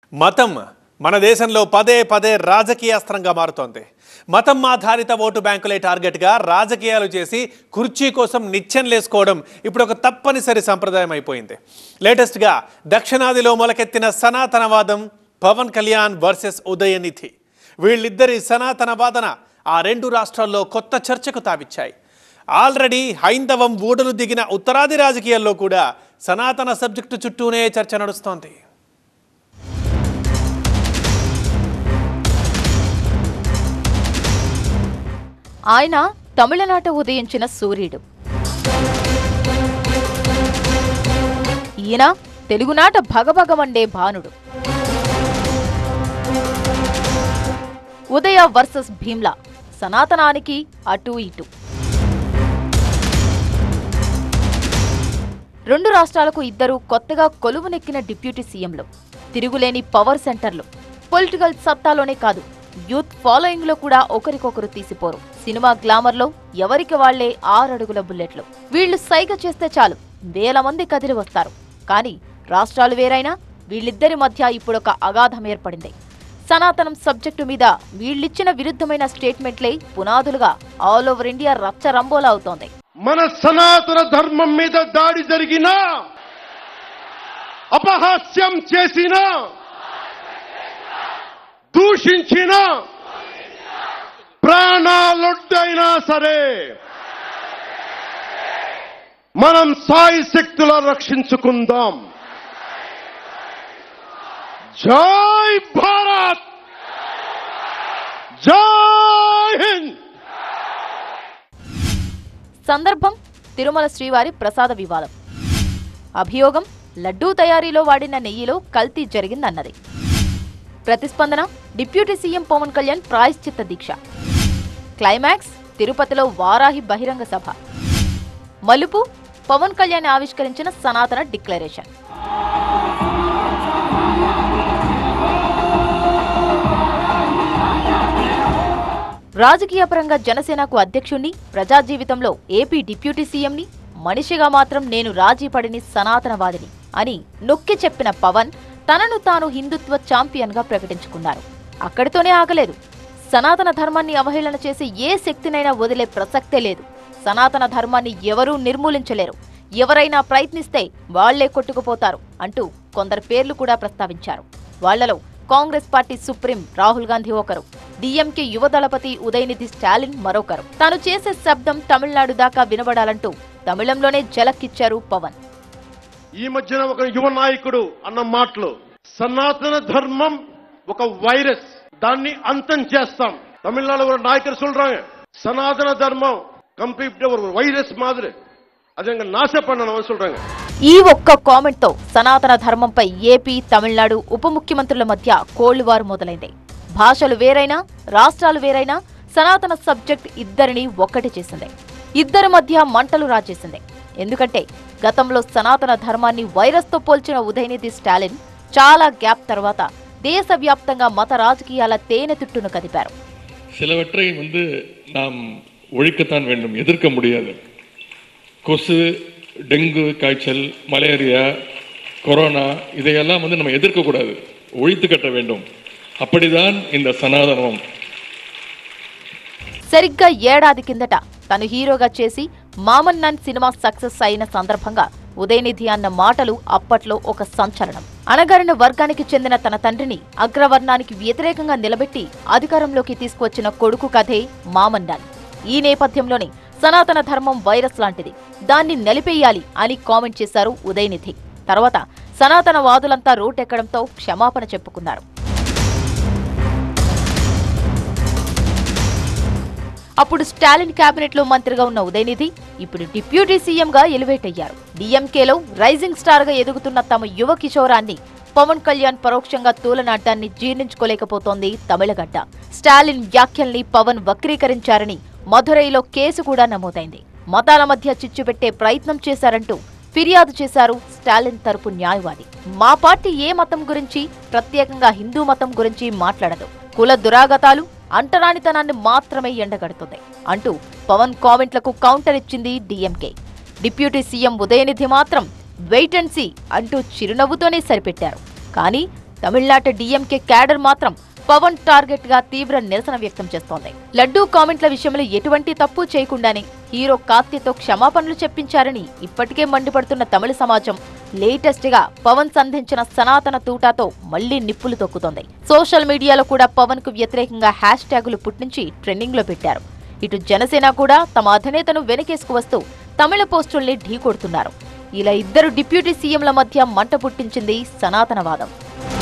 మతం మన దేశంలో పదే పదే రాజకీయాస్త్రంగా మారుతోంది మతం ఆధారిత ఓటు బ్యాంకులే టార్గెట్గా రాజకీయాలు చేసి కుర్చీ కోసం నిచ్చెన లేసుకోవడం ఇప్పుడు ఒక తప్పనిసరి సంప్రదాయం అయిపోయింది లేటెస్ట్గా దక్షిణాదిలో మొలకెత్తిన సనాతనవాదం పవన్ కళ్యాణ్ వర్సెస్ ఉదయనిధి వీళ్ళిద్దరి సనాతన వాదన ఆ రెండు రాష్ట్రాల్లో కొత్త చర్చకు తావిచ్చాయి ఆల్రెడీ హైందవం ఊడలు దిగిన ఉత్తరాది రాజకీయాల్లో కూడా సనాతన సబ్జెక్టు చుట్టూనే చర్చ నడుస్తోంది ఆయన తమిళనాట ఉదయించిన సూర్యుడు ఈయన తెలుగునాట భగభగమండే భానుడు ఉదయ వర్సెస్ భీమ్లా సనాతనానికి అటు ఇటు రెండు రాష్ట్రాలకు ఇద్దరు కొత్తగా కొలువునెక్కిన డిప్యూటీ సీఎంలు తిరుగులేని పవర్ సెంటర్లు పొలిటికల్ సత్తాలోనే కాదు యూత్ ఫాలోయింగ్ లో కూడా ఒకరికొకరు తీసిపోరు సినిమా గ్లామర్ లో ఎవరికి వాళ్లే ఆరడుగుల బుల్లెట్లు వీళ్లు సైగ చేస్తే చాలు వేల మంది కదిలి వస్తారు కానీ రాష్ట్రాలు వేరైనా వీళ్ళిద్దరి మధ్య ఇప్పుడొక అగాధం ఏర్పడింది సనాతనం సబ్జెక్టు మీద వీళ్ళిచ్చిన విరుద్ధమైన స్టేట్మెంట్లే పునాదులుగా ఆల్ ఓవర్ ఇండియా రచ్చ రంబోలా అవుతోంది మన సనాతన ధర్మం మీద దాడి జరిగినా అపహాస్యం చేసిన దూషించిన ప్రాణాలొడ్డైనా సరే మనం సాయి శక్తుల రక్షించుకుందాం జై భారత్ జై హింద్ సందర్భం తిరుమల శ్రీవారి ప్రసాద వివాదం అభియోగం లడ్డూ తయారీలో వాడిన నెయ్యిలో కల్తీ జరిగిందన్నది ప్రతిస్పందన డిప్యూటీ సీఎం పవన్ కళ్యాణ్ ప్రాయశ్చిత్త దీక్ష క్లైమాక్స్ తిరుపతిలో వారాహి బహిరంగ సభ మలుపు పవన్ కళ్యాణ్ ఆవిష్కరించిన సనాతన డిక్లరేషన్ రాజకీయపరంగా జనసేనకు అధ్యక్షుణ్ణి ప్రజా జీవితంలో ఏపీ డిప్యూటీ సీఎంని మనిషిగా మాత్రం నేను రాజీ పడిని సనాతనవాదిని అని నొక్కి చెప్పిన పవన్ తనను తాను హిందుత్వ ఛాంపియన్ గా ప్రకటించుకున్నారు అక్కడితోనే ఆగలేదు సనాతన ధర్మాన్ని అవహేళన చేసి ఏ శక్తినైనా వదిలే ప్రసక్తే లేదు సనాతన ధర్మాన్ని ఎవరూ నిర్మూలించలేరు ఎవరైనా ప్రయత్నిస్తే వాళ్లే కొట్టుకుపోతారు అంటూ కొందరు పేర్లు కూడా ప్రస్తావించారు వాళ్లలో Congress party supreme Rahul Gandhi ఒకరు డిఎంకే యువ దళపతి ఉదయనిధి స్టాలిన్ మరొకరు తాను చేసే శబ్దం తమిళనాడు దాకా వినబడాలంటూ తమిళంలోనే జలక్కిచ్చారు పవన్ ఈ మధ్యన ఒక యువ నాయకుడు అన్న మాటలు సనాతన ధర్మం ఒక వైరస్ దాన్ని అంతం చేస్తాం తమిళనాడు ஒரு நாயக்கர் சொல்றாங்க சனாதன தர்மம் கம்ப்ளீட் ஒரு வைரஸ் மாதிரி அதை அங்க நாச பண்ணணும் சொல்றாங்க ఈ ఒక్క కామెంట్ తో సనాతన ధర్మంపై ఏపీ తమిళనాడు ఉప ముఖ్యమంత్రుల మధ్య కోళ్లువారు మొదలైంది భాషలు వేరైనా రాష్ట్రాలు వేరైనా సనాతన సబ్జెక్ట్ ఇద్దరిని ఒక్కటి చేసింది ఇద్దరి మధ్య మంటలు రాజేసింది ఎందుకంటే గతంలో సనాతన ధర్మాన్ని వైరస్తో పోల్చిన ఉదయనిధి స్టాలిన్ చాలా గ్యాప్ తర్వాత దేశవ్యాప్తంగా మత రాజకీయాల తేనె తుట్టును కదిపారు சிலவற்றை வந்து நாம் ஒழிக்கத்தான் வேண்டும் எதிர்க்க முடியாது கொசு டெங்கு காய்ச்சல் மலேரியா கொரோனா இதையெல்லாம் வந்து நம்ம எதிர்க்கக்கூடாது ஒழித்து கட்ட வேண்டும் அப்படிதான் இந்த சனாதனம் సరిగ్గా ఏడాది కిందట తను హీరోగా చేసి మామన్ నన్ సినిమా సక్సెస్ అయిన సందర్భంగా ఉదయనిధి అన్న మాటలు అప్పట్లో ఒక సంచలనం అణగారిన వర్గానికి చెందిన తన తండ్రిని అగ్రవర్ణానికి వ్యతిరేకంగా నిలబెట్టి అధికారంలోకి తీసుకువచ్చిన కొడుకు కథే మామన్ నన్ ఈ నేపథ్యంలోనే సనాతన ధర్మం వైరస్ లాంటిది దాన్ని నిలిపేయాలి అని కామెంట్ చేశారు ఉదయనిధి తర్వాత సనాతన వాదులంతా రోటెక్కడంతో క్షమాపణ చెప్పుకున్నారు అప్పుడు స్టాలిన్ కేబినెట్ లో మంత్రిగా ఉన్న ఉదయనిధి ఇప్పుడు డిప్యూటీ సీఎం గా ఎలివేట్ అయ్యారు డిఎంకేలో రైజింగ్ స్టార్ గా ఎదుగుతున్న తమ యువ కిషోరాన్ని పవన్ కళ్యాణ్ పరోక్షంగా తూలనాటాన్ని జీర్ణించుకోలేకపోతోంది తమిళగడ్డ స్టాలిన్ వ్యాఖ్యల్ని పవన్ వక్రీకరించారని మధురైలో కేసు కూడా నమోదైంది మతాల మధ్య చిచ్చు పెట్టే ప్రయత్నం చేశారంటూ ఫిర్యాదు చేశారు స్టాలిన్ తరపు న్యాయవాది మా పార్టీ ఏ మతం గురించి ప్రత్యేకంగా హిందూ మతం గురించి మాట్లాడదు కుల దురాగతాలు అంటరానితనాన్ని మాత్రమే ఎండగడుతుంది అంటూ పవన్ కామెంట్లకు కౌంటర్ ఇచ్చింది డీఎంకే డిప్యూటీ సీఎం ఉదయనిధి మాత్రం వెయిట్ అండ్ సీ అంటూ చిరునవ్వుతోనే సరిపెట్టారు కానీ తమిళనాట డీఎంకే క్యాడర్ మాత్రం పవన్ టార్గెట్ గా తీవ్ర నిరసన వ్యక్తం చేస్తోంది లడ్డూ కామెంట్ల విషయంలో ఎటువంటి తప్పు చేయకుండానే హీరో కార్తీతో క్షమాపణలు చెప్పించారని ఇప్పటికే మండిపడుతున్న తమిళ సమాజం లేటెస్ట్ గా పవన్ సంధించిన సనాతన తూటాతో మళ్లీ నిప్పులు తొక్కుతోంది సోషల్ మీడియాలో కూడా పవన్ కు వ్యతిరేకంగా హ్యాష్ ట్యాగులు పుట్టించి ట్రెండింగ్ లో పెట్టారు ఇటు జనసేన కూడా తమ అధినేతను వెనకేసుకు వస్తూ తమిళ పోస్టుల్ని ఢీకొడుతున్నారు ఇలా ఇద్దరు డిప్యూటీ సీఎంల మధ్య మంట పుట్టించింది సనాతనవాదం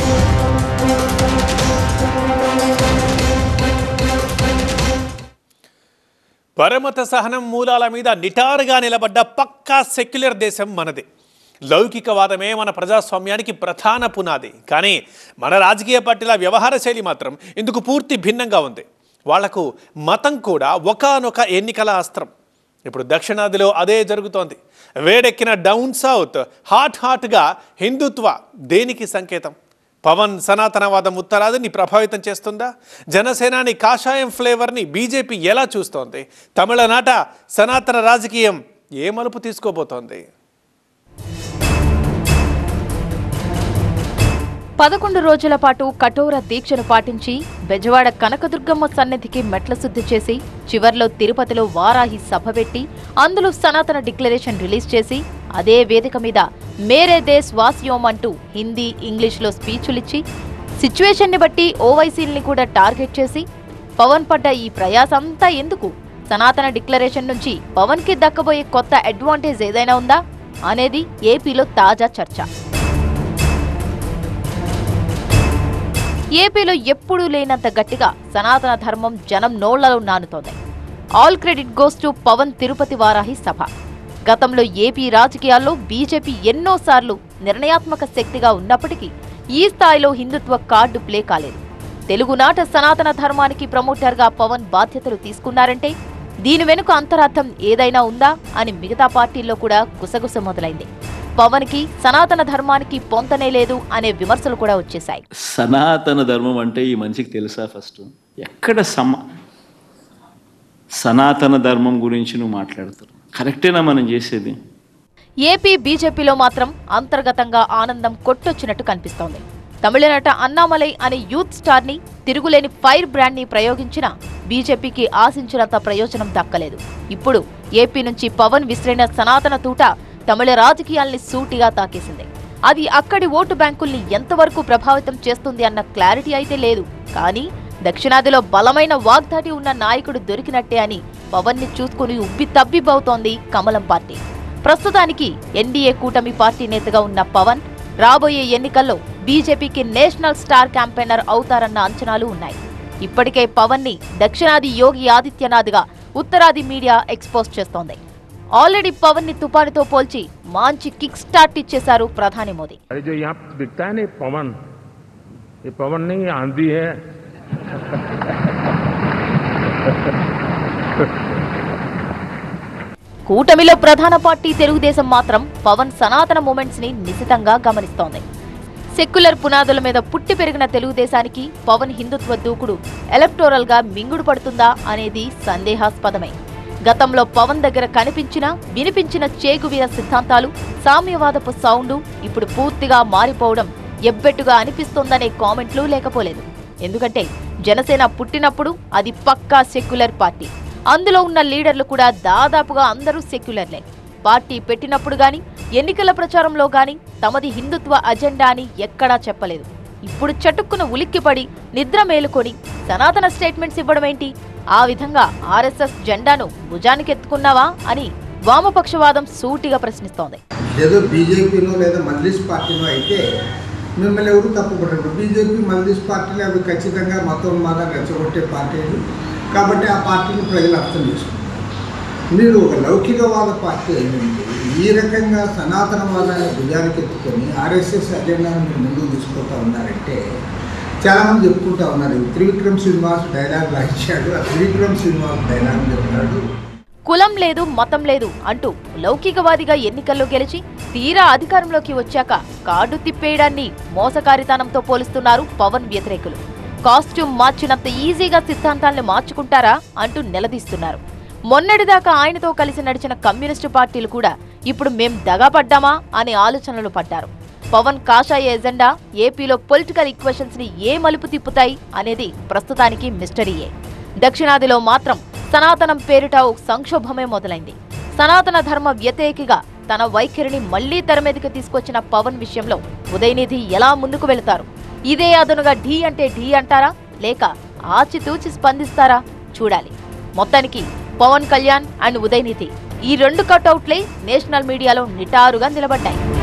పరమత సహనం మూలాల మీద నిటారుగా నిలబడ్డ పక్కా సెక్యులర్ దేశం మనది లౌకికవాదమే మన ప్రజాస్వామ్యానికి ప్రధాన పునాది కానీ మన రాజకీయ పార్టీల వ్యవహార శైలి మాత్రం ఇందుకు పూర్తి భిన్నంగా ఉంది వాళ్లకు మతం కూడా ఒకానొక ఎన్నికల అస్త్రం ఇప్పుడు దక్షిణాదిలో అదే జరుగుతోంది వేడెక్కిన డౌన్ సౌత్ హాట్ హాట్గా హిందుత్వ దేనికి సంకేతం పవన్ సనాతనవాదం ఉత్తరాదిని ప్రభావితం చేస్తుందా జనసేనాని కాషాయం ఫ్లేవర్ని బీజేపీ ఎలా చూస్తోంది తమిళనాట సనాతన రాజకీయం ఏ మలుపు తీసుకోబోతోంది పదకొండు రోజుల పాటు కఠోర దీక్షను పాటించి బెజవాడ కనకదుర్గమ్మ సన్నిధికి మెట్ల శుద్ధి చేసి చివర్లో తిరుపతిలో వారాహి సభ పెట్టి అందులో సనాతన డిక్లరేషన్ రిలీజ్ చేసి అదే వేదిక మీద మేరే దేశ్ వాస్యోం అంటూ హిందీ ఇంగ్లీష్లో స్పీచులిచ్చి సిచ్యువేషన్ని బట్టి ఓవైసీల్ని కూడా టార్గెట్ చేసి పవన్ పడ్డ ఈ ప్రయాసంతా ఎందుకు సనాతన డిక్లరేషన్ నుంచి పవన్ కి దక్కబోయే కొత్త అడ్వాంటేజ్ ఏదైనా ఉందా అనేది ఏపీలో తాజా చర్చ ఏపీలో ఎప్పుడూ లేనంత గట్టిగా సనాతన ధర్మం జనం నోళ్లలో నానుతోంది all credit goes to Pawan Tirupati Varahi సభ గతంలో ఏపీ రాజకీయాల్లో బీజేపీ ఎన్నోసార్లు నిర్ణయాత్మక శక్తిగా ఉన్నప్పటికీ ఈ స్థాయిలో హిందుత్వ కార్డు ప్లే కాలేదు తెలుగునాట సనాతన ధర్మానికి ప్రమోటర్గా పవన్ బాధ్యతలు తీసుకున్నారంటే దీని వెనుక అంతరార్థం ఏదైనా ఉందా అని మిగతా పార్టీల్లో కూడా గుసగుస మొదలైంది పవన్ కి సనాతన ధర్మానికి పొంతనే లేదు అనే విమర్శలు కూడా వచ్చేశాయి సనాతన ధర్మం అంటే ఈ మనిషికి తెలుసా ఫస్ట్ ఎక్కడ సమ సనాతన ధర్మం గురించి నువ్వు మాట్లాడుతారు కరెక్టేనా మనం చేసేది ఏపీ బీజేపీలో మాత్రం అంతర్గతంగా ఆనందం కొట్టొచ్చినట్టు కనిపిస్తోంది తమిళనాట అన్నామలై అనే యూత్ స్టార్ ని తిరుగులేని ఫైర్ బ్రాండ్ ని ప్రయోగించిన బీజేపీకి ఆశించినంత ప్రయోజనం దక్కలేదు ఇప్పుడు ఏపీ నుంచి పవన్ విసిరిన సనాతన తూట తమిళ రాజకీయాల్ని సూటిగా తాకేసింది అది అక్కడి ఓటు బ్యాంకుల్ని ఎంతవరకు ప్రభావితం చేస్తుంది అన్న క్లారిటీ అయితే లేదు కానీ దక్షిణాదిలో బలమైన వాగ్దాటి ఉన్న నాయకుడు దొరికినట్టే అని పవన్ ని చూసుకుని ఉబ్బి తబ్బిబ్బవుతోంది కమలం పార్టీ ప్రస్తుతానికి ఎన్డీఏ కూటమి పార్టీ నేతగా ఉన్న పవన్ రాబోయే ఎన్నికల్లో బీజేపీకి నేషనల్ స్టార్ క్యాంపెయినర్ అవుతారన్న అంచనాలు ఉన్నాయి ఇప్పటికే పవన్ ని దక్షిణాది యోగి ఆదిత్యనాథ్గా ఉత్తరాది మీడియా ఎక్స్పోజ్ చేస్తోంది ఆల్రెడీ పవన్ ని తుపానుతో పోల్చి మంచి కిక్ స్టార్ట్ ఇచ్చేశారు ప్రధాని మోదీ अरे जो यहाँ दिखता है ना ये पवन ये पवन नहीं ये आंधी है కూటమిలో ప్రధాన పార్టీ తెలుగుదేశం మాత్రం పవన్ సనాతన మూమెంట్స్ ని నిశితంగా గమనిస్తోంది సెక్యులర్ పునాదుల మీద పుట్టి పెరిగిన తెలుగుదేశానికి పవన్ హిందుత్వ దూకుడు ఎలక్టోరల్ గా మింగుడు పడుతుందా అనేది సందేహాస్పదమే గతంలో పవన్ దగ్గర కనిపించిన వినిపించిన చేగువీర సిద్ధాంతాలు సామ్యవాదపు సౌండు ఇప్పుడు పూర్తిగా మారిపోవడం ఎబ్బెట్టుగా అనిపిస్తోందనే కామెంట్లు లేకపోలేదు ఎందుకంటే జనసేన పుట్టినప్పుడు అది పక్కా సెక్యులర్ పార్టీ అందులో ఉన్న లీడర్లు కూడా దాదాపుగా అందరూ సెక్యులర్లే పార్టీ పెట్టినప్పుడు గాని ఎన్నికల ప్రచారంలో గాని తమది హిందుత్వ అజెండా అని ఎక్కడా చెప్పలేదు ఇప్పుడు చటుక్కున ఉలిక్కిపడి నిద్ర మేలుకొని సనాతన స్టేట్మెంట్స్ ఇవ్వడమేంటి ఆ విధంగా ఆర్ఎస్ఎస్ జెండాను భుజానికెత్తుకున్నావా అని వామపక్షవాదం సూటిగా ప్రశ్నిస్తోంది ఏదో బీజేపీలో లేదా మల్లిస్ పార్టీలో అయితే మిమ్మల్ని ఎవరు తప్పుపడరు బీజేపీ మల్లిస్ పార్టీలు అవి ఖచ్చితంగా మతం మాదాన్ని రెచ్చగొట్టే పార్టీలు కాబట్టి ఆ పార్టీని ప్రజలు అర్థం చేసుకుంటారు మీరు ఒక లౌకికవాద పార్టీ అయ్యింది ఈ రకంగా సనాతనవాదాన్ని భుజానికి ఎత్తుకొని ఆర్ఎస్ఎస్ అజెండాను మీరు ముందుకు తీసుకుంటా ఉన్నారంటే చాలామంది చెప్పుకుంటా ఉన్నారు త్రివిక్రమ్ శ్రీనివాస్ డైలాగ్ రాయించాడు ఆ త్రివిక్రమ్ శ్రీనివాస్ డైలాగ్ చెప్తున్నాడు కులం లేదు మతం లేదు అంటూ లౌకికవాదిగా ఎన్నికల్లో గెలిచి తీరా అధికారంలోకి వచ్చాక కార్డు తిప్పేయడాన్ని మోసకారితనంతో పోలుస్తున్నారు పవన్ వ్యతిరేకులు కాస్ట్యూమ్ మార్చినంత ఈజీగా సిద్ధాంతాల్ని మార్చుకుంటారా అంటూ నిలదీస్తున్నారు మొన్నటిదాకా ఆయనతో కలిసి నడిచిన కమ్యూనిస్టు పార్టీలు కూడా ఇప్పుడు మేం దగాపడ్డామా అనే ఆలోచనలు పడ్డారు పవన్ కాషాయ ఎజెండా ఏపీలో పొలిటికల్ ఈక్వెషన్స్ ని ఏ మలుపు తిప్పుతాయి అనేది ప్రస్తుతానికి మిస్టరీయే దక్షిణాదిలో మాత్రం సనాతనం పేరిట ఓ సంక్షోభమే మొదలైంది సనాతన ధర్మ వ్యతిరేకిగా తన వైఖరిని మళ్లీ తెర మీదకి తీసుకొచ్చిన పవన్ విషయంలో ఉదయనిధి ఎలా ముందుకు వెళతారు ఇదే అదనుగా ఢీ అంటే ఢీ అంటారా లేక ఆచితూచి స్పందిస్తారా చూడాలి మొత్తానికి పవన్ కళ్యాణ్ అండ్ ఉదయనిధి ఈ రెండు కటౌట్లే నేషనల్ మీడియాలో నిటారుగా నిలబడ్డాయి